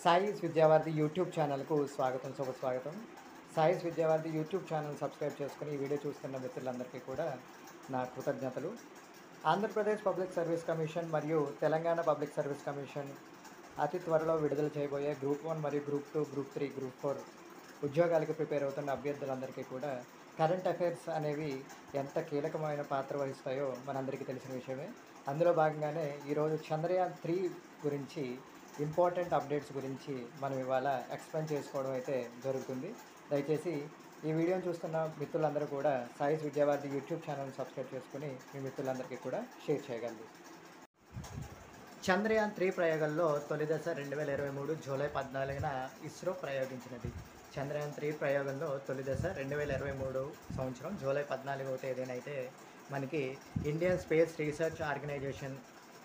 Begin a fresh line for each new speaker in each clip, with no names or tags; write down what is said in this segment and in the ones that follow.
సాయిస్ Vidyavarthi YouTube ఛానల్కు స్వాగతం శుభస్వాగతం Sai's Vidyavarthi YouTube channel subscribe చేసుకుని ఈ వీడియో చూస్తున్న మిత్రులందరికీ కూడా నా కృతజ్ఞతలు ఆంధ్రప్రదేశ్ పబ్లిక్ సర్వీస్ కమిషన్ మరియు తెలంగాణ పబ్లిక్ సర్వీస్ కమిషన్ అతి త్వరలో విడుదల చేయబోయే గ్రూప్ వన్ మరియు group two group three group four ఉద్యోగాలకు ప్రిపేర్ అవుతున్న అభ్యర్థులందరికీ కూడా కరెంట్ అఫైర్స్ అనేవి ఎంత కీలకమైన పాత్ర వహిస్తాయో మనందరికీ తెలిసిన విషయమే అందులో భాగంగానే ఈరోజు చంద్రయాన్ త్రీ గురించి ఇంపార్టెంట్ అప్డేట్స్ గురించి మనం ఇవాళ ఎక్స్ప్లెయిన్ చేసుకోవడం అయితే జరుగుతుంది దయచేసి ఈ వీడియోని చూస్తున్న మిత్రులందరూ కూడా Sai's Vidyavarthi YouTube channel subscribe చేసుకుని మీ మిత్రులందరికీ కూడా షేర్ చేయగలరు చంద్రయాన్ త్రీ ప్రయోగంలో తొలి దశ రెండు వేల ఇరవై మూడు జూలై పద్నాలుగున ఇస్రో ప్రయోగించినది చంద్రయాన్ త్రీ ప్రయోగంలో తొలి దశ రెండు వేల ఇరవై మూడు సంవత్సరం జూలై పద్నాలుగవ తేదీన అయితే మనకి ఇండియన్ స్పేస్ రీసెర్చ్ ఆర్గనైజేషన్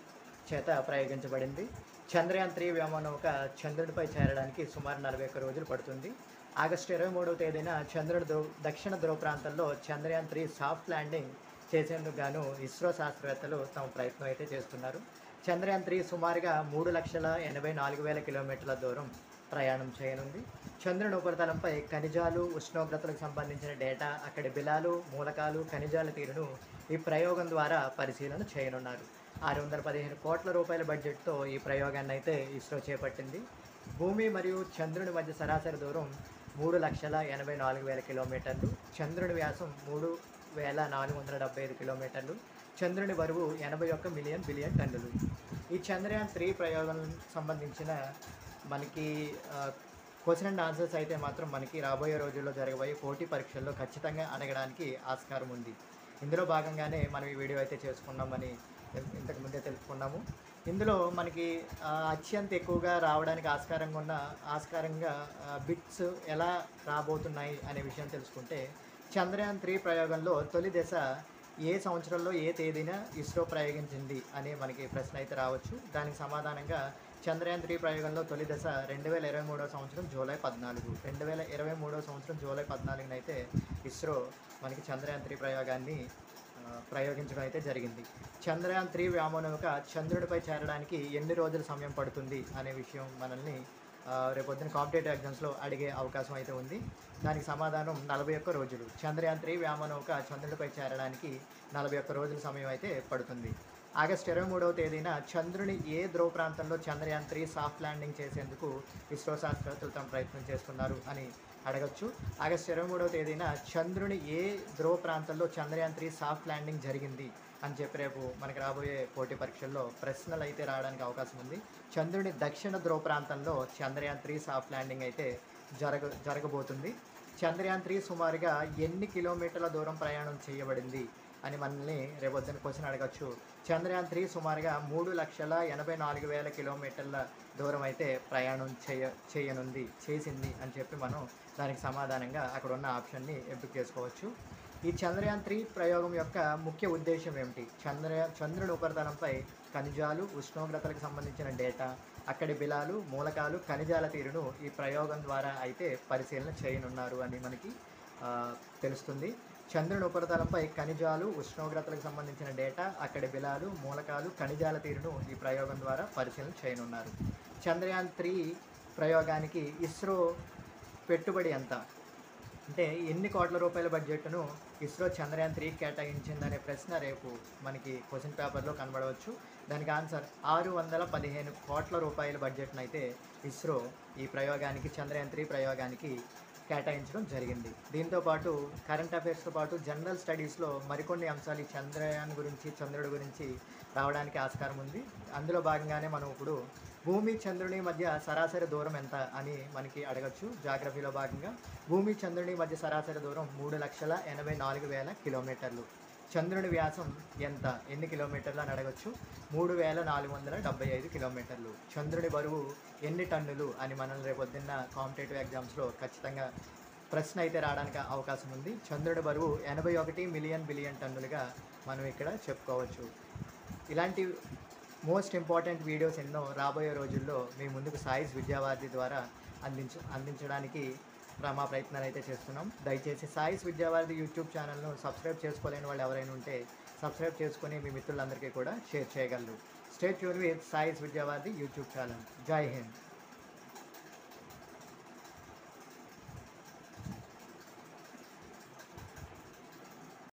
చేత ప్రయోగించబడింది చంద్రయాన్ త్రీ వ్యోమనౌక చంద్రుడిపై చేరడానికి సుమారు నలభై ఒక్క రోజులు పడుతుంది ఆగస్టు ఇరవై మూడవ తేదీన చంద్రుడి ధ్రువ దక్షిణ ధ్రువ ప్రాంతంలో చంద్రయాన్ త్రీ సాఫ్ట్ ల్యాండింగ్ చేసేందుకు గాను ఇస్రో శాస్త్రవేత్తలు తమ ప్రయత్నం అయితే చేస్తున్నారు చంద్రయాన్ త్రీ సుమారుగా మూడు లక్షల ఎనభై నాలుగు వేల కిలోమీటర్ల దూరం ప్రయాణం చేయనుంది చంద్రుని ఉపరితలంపై ఖనిజాలు ఉష్ణోగ్రతలకు సంబంధించిన డేటా అక్కడి బిలాలు మూలకాలు ఖనిజాల తీరును ఈ ప్రయోగం ద్వారా పరిశీలన చేయనున్నారు ఆరు వందల పదిహేను కోట్ల రూపాయల బడ్జెట్తో ఈ ప్రయోగాన్ని అయితే ఇస్రో చేపట్టింది భూమి మరియు చంద్రుని మధ్య సరాసరి దూరం మూడు లక్షల ఎనభై నాలుగు వేల కిలోమీటర్లు చంద్రుని వ్యాసం మూడు వేల నాలుగు వందల డెబ్బై ఐదు కిలోమీటర్లు చంద్రుని బరువు ఎనభై ఒక్క మిలియన్ బిలియన్ టన్నులు ఈ చంద్రయాన్ త్రీ ప్రయోగం సంబంధించిన మనకి క్వశ్చన్ అండ్ ఆన్సర్స్ అయితే మాత్రం మనకి రాబోయే రోజుల్లో జరగబోయే పోటీ పరీక్షల్లో ఖచ్చితంగా అడగడానికి ఆస్కారం ఉంది ఇందులో భాగంగానే మనం ఈ వీడియో అయితే చేసుకున్నామని ఇంతకు ముందే తెలుసుకున్నాము ఇందులో మనకి ఆ, అత్యంత ఎక్కువగా రావడానికి ఆస్కారంగా ఉన్న ఆస్కారంగా బిట్స్ ఎలా రాబోతున్నాయి అనే విషయం తెలుసుకుంటే చంద్రయాన్ త్రీ ప్రయోగంలో తొలి దశ ఏ సంవత్సరంలో ఏ తేదీన ఇస్రో ప్రయోగించింది అనే మనకి ప్రశ్న అయితే రావచ్చు దానికి సమాధానంగా చంద్రయాన్ త్రీ ప్రయోగంలో తొలి దశ రెండు వేల ఇరవై మూడో సంవత్సరం జూలై పద్నాలుగు రెండు వేల ఇరవై మూడో సంవత్సరం జూలై పద్నాలుగున అయితే ఇస్రో మనకి చంద్రయాన్ త్రీ ప్రయోగాన్ని ఆ, ప్రయోగించడం అయితే జరిగింది చంద్రయాన్ త్రీ వ్యోమనౌక చంద్రుడిపై చేరడానికి ఎన్ని రోజుల సమయం పడుతుంది అనే విషయం మనల్ని ఆ, రేపొద్దున కాంపిటేటివ్ ఎగ్జామ్స్లో అడిగే అవకాశం అయితే ఉంది దానికి సమాధానం నలభై ఒక్క రోజులు చంద్రయాన్ త్రీ వ్యోమనౌక చంద్రుడిపై చేరడానికి నలభై ఒక్క రోజుల సమయం అయితే పడుతుంది ఆగస్టు ఇరవై మూడవ తేదీన చంద్రుని ఏ ధ్రువ ప్రాంతంలో చంద్రయాన్ త్రీ సాఫ్ట్ ల్యాండింగ్ చేసేందుకు ఇస్రో శాస్త్రవేత్తలు తమ ప్రయత్నం చేస్తున్నారు అని అడగచ్చు ఆగస్టు ఇరవై మూడవ తేదీన చంద్రుని ఏ ధ్రువ ప్రాంతంలో చంద్రయాన్ త్రీ సాఫ్ట్ ల్యాండింగ్ జరిగింది అని చెప్పి రేపు మనకి రాబోయే పోటీ పరీక్షల్లో ప్రశ్నలు అయితే రావడానికి అవకాశం ఉంది చంద్రుని దక్షిణ ధ్రువ ప్రాంతంలో చంద్రయాన్ త్రీ సాఫ్ట్ ల్యాండింగ్ అయితే జరగ జరగబోతుంది చంద్రయాన్ త్రీ సుమారుగా ఎన్ని కిలోమీటర్ల దూరం ప్రయాణం చేయబడింది అని మనల్ని రేపొద్దున క్వశ్చన్ అడగచ్చు చంద్రయాన్ త్రీ సుమారుగా మూడు లక్షల ఎనభై నాలుగు వేల కిలోమీటర్ల దూరం అయితే ప్రయాణం చేయ చేయనుంది చేసింది అని చెప్పి మనం దానికి సమాధానంగా అక్కడ ఉన్న ఆప్షన్ని ఎంపిక చేసుకోవచ్చు ఈ చంద్రయాన్ త్రీ ప్రయోగం యొక్క ముఖ్య ఉద్దేశం ఏమిటి చంద్ర చంద్రుని ఉపరితలంపై ఖనిజాలు ఉష్ణోగ్రతలకు సంబంధించిన డేటా అక్కడి బిలాలు మూలకాలు ఖనిజాల తీరును ఈ ప్రయోగం ద్వారా అయితే పరిశీలన చేయనున్నారు అని మనకి ఆ, తెలుస్తుంది చంద్రుని ఉపరితలంపై ఖనిజాలు ఉష్ణోగ్రతలకు సంబంధించిన డేటా అక్కడి బిలాలు మూలకాలు ఖనిజాల తీరును ఈ ప్రయోగం ద్వారా పరిశీలన చేయనున్నారు చంద్రయాన్ త్రీ ప్రయోగానికి ఇస్రో పెట్టుబడి ఎంత అంటే ఎన్ని కోట్ల రూపాయల బడ్జెట్ను ఇస్రో చంద్రయాన్ త్రీ కేటాయించిందనే ప్రశ్న రేపు మనకి క్వశ్చన్ పేపర్లో కనబడవచ్చు దానికి ఆన్సర్ ఆరు వందల పదిహేను కోట్ల రూపాయల బడ్జెట్ను అయితే ఇస్రో ఈ ప్రయోగానికి చంద్రయాన్ త్రీ ప్రయోగానికి కేటాయించడం జరిగింది దీంతో పాటు కరెంట్ అఫైర్స్తో పాటు జనరల్ స్టడీస్లో మరికొన్ని అంశాలు ఈ చంద్రయాన్ గురించి చంద్రుడి గురించి రావడానికి ఆస్కారం ఉంది అందులో భాగంగానే మనం ఇప్పుడు భూమి చంద్రుని మధ్య సరాసరి దూరం ఎంత అని మనకి అడగచ్చు జాగ్రఫీలో భాగంగా భూమి చంద్రుని మధ్య సరాసరి దూరం మూడు లక్షల ఎనభై నాలుగు వేల కిలోమీటర్లు చంద్రుని వ్యాసం ఎంత ఎన్ని కిలోమీటర్లు అని అడగచ్చు మూడు వేల నాలుగు వందల డెబ్బై ఐదు కిలోమీటర్లు చంద్రుని బరువు ఎన్ని టన్నులు అని మనల్ని రేపొద్దున్న కాంపిటేటివ్ ఎగ్జామ్స్లో ఖచ్చితంగా ప్రశ్న అయితే రావడానికి అవకాశం ఉంది చంద్రుడి బరువు ఎనభై ఒకటి మిలియన్ బిలియన్ టన్నులుగా మనం ఇక్కడ చెప్పుకోవచ్చు ఇలాంటి మోస్ట్ ఇంపార్టెంట్ వీడియోస్ ఎన్నో రాబోయే రోజుల్లో మీ ముందుకు సాయిస్ విద్యావార్థి ద్వారా అందించ అందించడానికి ప్ర- మా ప్రయత్నాలు అయితే చేస్తున్నాం దయచేసి సాయిస్ విద్యావార్థి యూట్యూబ్ ఛానల్ను సబ్స్క్రైబ్ చేసుకోలేని వాళ్ళు ఎవరైనా ఉంటే సబ్స్క్రైబ్ చేసుకొని మీ మిత్రులందరికీ కూడా షేర్ చేయగలరు stay tuned with Sai's Vidyavarthi YouTube channel జై హింద్